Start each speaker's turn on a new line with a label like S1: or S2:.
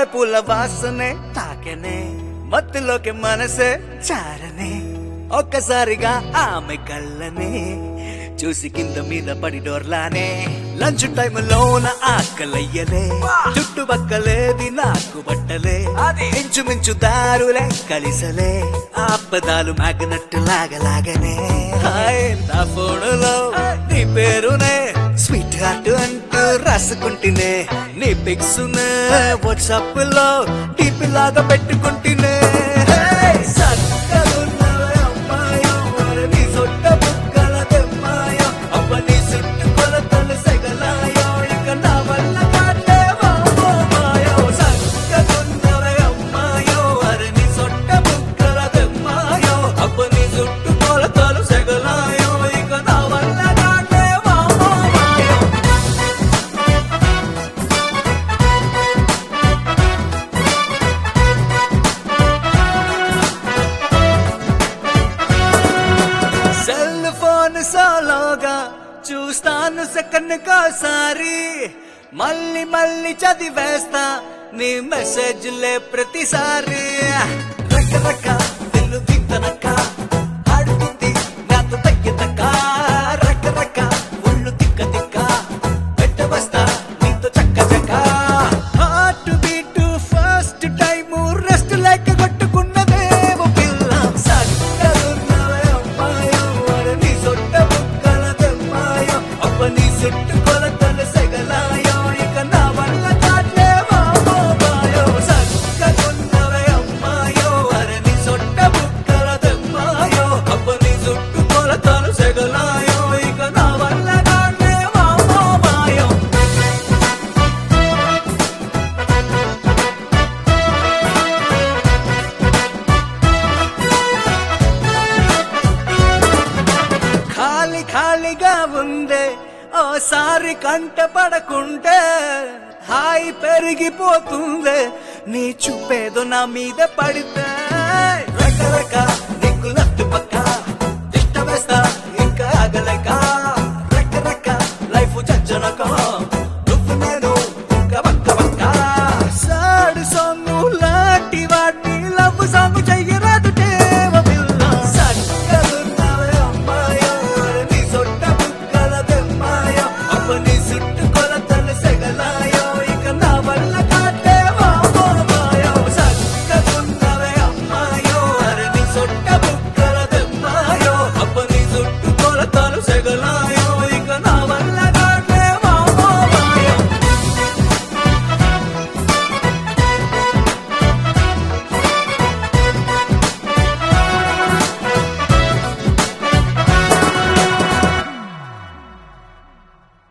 S1: మల్లె పూల వాసనే తాకెనే మత్తులోకి మనసే చారనే ఒక్కసారిగా ఆమె కళ్ళనే చూసి కింద మీద పడి డోర్లానే లంచ్ టైమ్ లోన ఆకలయ్యలే చుట్టుపక్కలేది నాకు బట్టలే అది ఇంచుమించు దారులే కలిసలే ఆపదాలు మ్యాగ్నెట్ లాగలాగనే హాయ్ నా ఫోనులో నీ పేరునే స్వీట్ హార్ట్ అంటూ రాసుకుంటేనే నీ పిక్స్ వాట్సాప్ లో టీపీ లాగా పెట్టుకుంటేనే Hey! చక్కగున్నవే అమ్మాయో, మరి నీ సొట్ట బుగ్గల తెమ్మాయో, అవ్వ నీ చుట్టు కొలతలు సెగలాయో, ఇక నా వల్ల కాదే వామో మాయో. చక్కగున్నవే అమ్మాయో, మరి నీ సొట్ట బుగ్గల తెమ్మాయో, అవ్వ నీ చుట్టు కొలతలు సెగలాయో, ఇక నా వల్ల కాదే వామో మాయో. సెల్ ఫోన్ సోలోగా చూస్తాను సెకండ్ కోసారి మళ్ళీ మళ్ళీ చదివేస్తా నీ మెసేజ్లే ప్రతిసారి రకరక తెలు తింతనక అడుగుంది నాతో తగ్గితక రకరక ఒళ్ళు తిక్క తిక్క పెట్టవస్తా నీతో చక్క చక్క heart beat first time rest లేక కొట్టుకున్నదేమో పిల్ల సక్కలున్నవే అమ్మాయో వాడు నీ సొట్ట బుక్కల తెమ్మాయో అప్ప నీ చుట్టు కొలతలు సెగలాయో ఇక నా వల్ల కాట్లే మామో మాయో సక్కలున్నవే అమ్మాయో వాడు నీ సొట్ట బుక్కల తెమ్మాయో అప్ప నీ చుట్టు కొలతలు సెగలాయో ఇక నా వల్ల కాట్లే మామో మాయో ఖాళీ ఖాళీగా ఉందే ఓసారి కంట పడకుంటే హాయి పెరిగిపోతుందే నీ చూపేదో నా మీద పడితే